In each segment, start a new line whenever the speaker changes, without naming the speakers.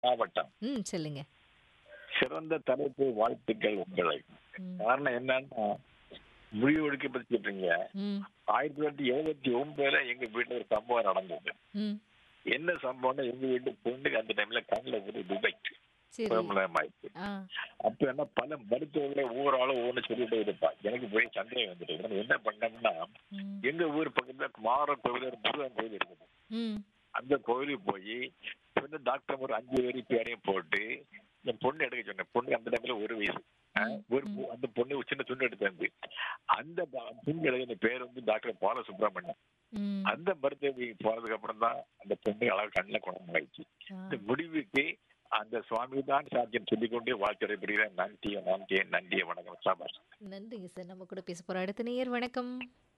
மாவட்டம்
ம் சொல்லுங்க
சிறந்த தலைப்பு வாழ்த்துக்கள் உங்களை
ம்,
காரணம் என்னன்னா முடிவு எடுக்க பத்தி சொல்றீங்க
ம்,
ஆயிரத்தி தொள்ளாயிரத்தி எழுபத்தி ஒன்பதுல எங்க வீட்டுல ஒரு சம்பவம் நடந்தது
ம்.
என்ன சம்பவம்னா எங்க வீட்டு பொண்ணுக்கு அந்த டைம்ல கண்ணுல ஒரு டிபெக்ட்
சரி
ஆயிடுச்சு
ஆ
அப்ப என்ன பல மருத்துவர்களை ஒவ்வொரு ஆளும் ஒவ்வொன்று சொல்லிட்டே இருப்பா எனக்கு போய் சந்தேகம் வந்துட்டு நம்ம என்ன பண்ணோம்னா
ம்,
எங்க ஊர் பக்கத்துல மாற கோவில் ஒரு முருகன் கோவில் இருக்குது
ம்,
அந்த கோவிலுக்கு போய் வந்து டாக்டர் ஒரு அஞ்சு பேரி பேரையும் போட்டு என் பொண்ணு எடுக்க சொன்னேன் பொண்ணு அந்த டைம்ல ஒரு வயசு அஹ், ஒரு பொ- அந்த பொண்ணு ஒரு சின்ன துண்டு எடுத்தாந்து அந்த ப- பொண்ணு எழுதின பேர் வந்து டாக்டர் பால சுப்பிரமணியம்
ம்.
அந்த மருத்துவ போனதுக்கு அப்புறம் தான் அந்த பொண்ணு அழகு கண்ணில் குணமாயிடுச்சு
ஆ,
இந்த முடிவுக்கு அந்த சுவாமி தான் சாத்தியம் சொல்லிக்கொண்டே வாழ்க்கை பெறுகிறேன் நன்றி நன்றி நன்றிய வணக்கம் சாபாஷ்
நன்றிங்க சார் நம்ம கூட பேச போற அடுத்த நேயர் வணக்கம்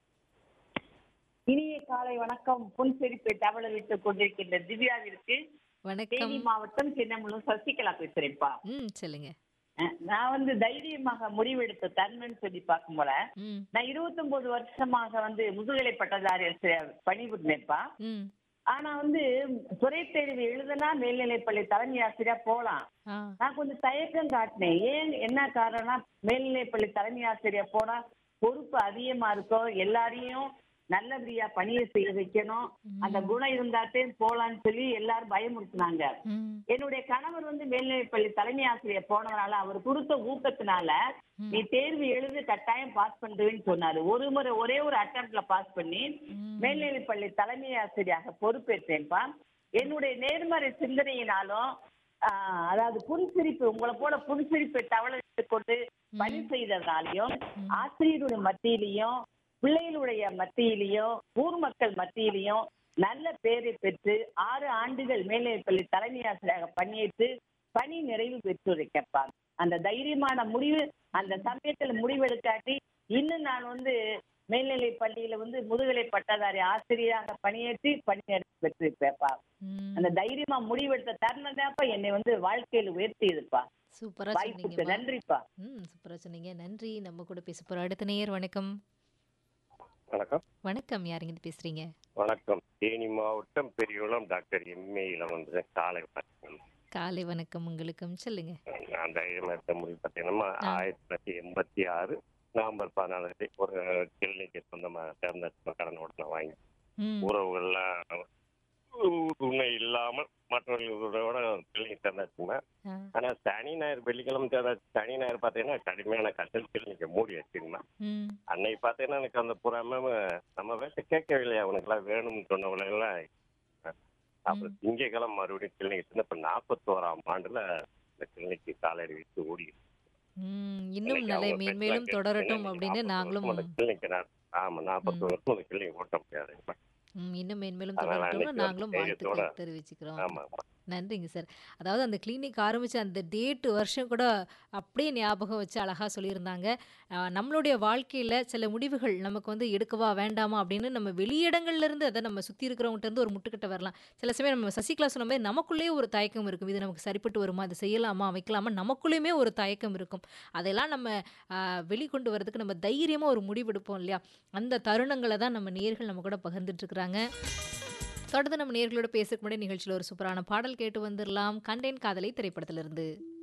இனிய காலை வணக்கம் புன்செரிப்பை தவளவிட்டுக் கொண்டிருக்கின்ற திவ்யாவிற்கு
வணக்கம்
தேனி மாவட்டம் சின்னமலூர் சசிகலா பேசுறேன்ப்பா
ம் சொல்லுங்க
அஹ் நான் வந்து தைரியமாக முடிவெடுத்த தன்மைன்னு சொல்லி பார்க்கும் போல
ம்
நான் 29 வருஷமாக வந்து முதுகலை பட்டதாரி ஆசிரியர் பணிபுரிந்தேன்ப்பா
ம்
ஆனா வந்து துறை தேர்வு எழுதுனா மேல்நிலைப்பள்ளி தலைமை ஆசிரியரா போலாம்
ஆ
நான் கொஞ்சம் தயக்கம் காட்டினேன் ஏன் என்ன காரணம்னா மேல்நிலைப்பள்ளி தலைமை ஆசிரியர் போனா பொறுப்பு அதிகமா இருக்கும் எல்லாரையும் நல்லபடியா பணியை செய்ய வைக்கணும் அந்த குணம் இருந்தாத்தே போலான்னு சொல்லி எல்லாரும் பயமுறுத்தினாங்க
ம்
என்னுடைய கணவர் வந்து மேல்நிலைப்பள்ளி தலைமை ஆசிரியர் போனதுனால அவர் கொடுத்த ஊக்கத்தினால நீ தேர்வு எழுதி கட்டாயம் பாஸ் பண்றேன்னு சொன்னாரு ஒரு முறை ஒரே ஒரு அட்டம்ப்ட்ல பாஸ் பண்ணி மேல்நிலைப்பள்ளி தலைமை ஆசிரியராக பொறுப்பேற்றேன்ப்பா என்னுடைய நேர்மறை சிந்தனையினாலும் ஆஹ், அதாவது புன்சிரிப்பு உங்களை போல புன்சிரிப்பை தவளை கொண்டு பணி செய்ததுனாலையும் ஆசிரியருடைய மத்தியிலையும் பிள்ளைகளுடைய மத்தியிலையும் ஊர் மக்கள் மத்தியிலையும் நல்ல பேரை பெற்று ஆறு ஆண்டுகள் மேல்நிலைப்பள்ளி தலைமை ஆசிரியராக பணியேற்று பணி நிறைவு பெற்றிருக்கப்பா அந்த தைரியமான முடிவு அந்த சமயத்துல முடிவெடுக்காட்டி இன்னும் நான் வந்து மேல்நிலை பள்ளியில வந்து முதுகலை பட்டதாரி ஆசிரியராக பணியேற்றி பணி நிறைவு பெற்றிருப்பேப்பா
ம்
அந்த தைரியமா முடிவெடுத்த தருணம் தான்ப்பா என்னை வந்து வாழ்க்கையில உயர்த்தியதுப்பா
சூப்பரா
வாய்ப்புக்கு
சொன்னீங்கம்மா
நன்றிப்பா
ம் சூப்பரா சொன்னீங்க நன்றி நம்ம கூட பேச போற அடுத்த நேயர் வணக்கம்
வணக்கம்
வணக்கம் யாருங்க இது பேசுறீங்க
வணக்கம் தேனி மாவட்டம் பெரியகுளம் டாக்டர் எம்ஏ இளவந்தன் காலை வணக்கம்
காலை வணக்கம் உங்களுக்கும் சொல்லுங்க
அந்த எடுத்த முடிவு பார்த்தீங்கன்னா ஆயிரத்தி தொள்ளாயிரத்தி எண்பத்தி ஆறு நவம்பர் பதினாலாம் தேதி ஒரு கிளினிக்கு சொந்தமாக தேர்ந்தெடுத்த கடனோட நான் வாங்கி
ம்
உறவுகள்லாம் உண்மை இல்லாமல் மற்றவர்களோட கிளினிக் தேர்ந்தெடுத்துங்க
ஆ,
ஆனால் சனி ஞாயிறு வெள்ளிக்கிழமை தேர்ந்தெடுத்து சனி ஞாயிறு பார்த்தீங்கன்னா கடுமையான கட்டல் கிளினிக்கை மூடி வச்சுருந்தா
ம்
அன்னைக்கு பார்த்தீங்கன்னா எனக்கு அந்த புறாம நம்ம வேலை கேட்கவில்லை அவனுக்குலாம் வேணும்னு சொன்னவங்களெல்லாம் அப்புறம் திங்கக்கிழமை மறுபடியும் கிளினிக் இருந்து இப்போ நாற்பத்தோராம் ஆண்டுல இந்த கிளினிக்கு காலையில் விட்டு ஓடி
ம் இன்னும் நிலை மேன்மேலும் தொடரட்டும் அப்படின்னு நாங்களும்
கிளினிக் ஆமா நாற்பத்தோரு வருஷம் அந்த கிளினிக் ஓட்ட முடியாது
ம், இன்னும் மேன்மேலும்
அதனால
தொடரட்டும்னு
அன்னைக்கு
நாங்களும்
தைரியத்தோட-
வாழ்த்துக்கள் தெரிவிச்சுக்கிறோம்
ஆமா ஆமா
நன்றிங்க சார் அதாவது அந்த கிளினிக் ஆரம்பிச்ச அந்த டேட்டு வருஷம் கூட அப்படியே ஞாபகம் வச்சு அழகாக சொல்லியிருந்தாங்க ஆஹ் நம்மளுடைய வாழ்க்கையில் சில முடிவுகள் நமக்கு வந்து எடுக்கவா வேண்டாமா அப்படின்னு நம்ம வெளியிடங்கள்ல இருந்து அதை நம்ம சுற்றி இருக்கிறவங்ககிட்ட இருந்து ஒரு முட்டுக்கிட்ட வரலாம் சில சமயம் நம்ம சசிகலா சொன்ன மாதிரி நமக்குள்ளேயே ஒரு தயக்கம் இருக்கும் இது நமக்கு சரிப்பட்டு வருமா அதை செய்யலாமா வைக்கலாமா நமக்குள்ளேயுமே ஒரு தயக்கம் இருக்கும் அதெல்லாம் நம்ம ஆஹ் வெளிக்கொண்டு வரதுக்கு நம்ம தைரியமாக ஒரு முடிவெடுப்போம் இல்லையா அந்த தருணங்களை தான் நம்ம நேர்கள் நம்ம கூட பகிர்ந்துட்டு இருக்கிறாங்க தொடர்ந்து நம்ம நேர்களோட பேசுறதுக்கு முன்னாடி நிகழ்ச்சியில் ஒரு சூப்பரான பாடல் கேட்டு வந்துடலாம் கண்டேன் காதலை திரைப்படத்திலிருந்து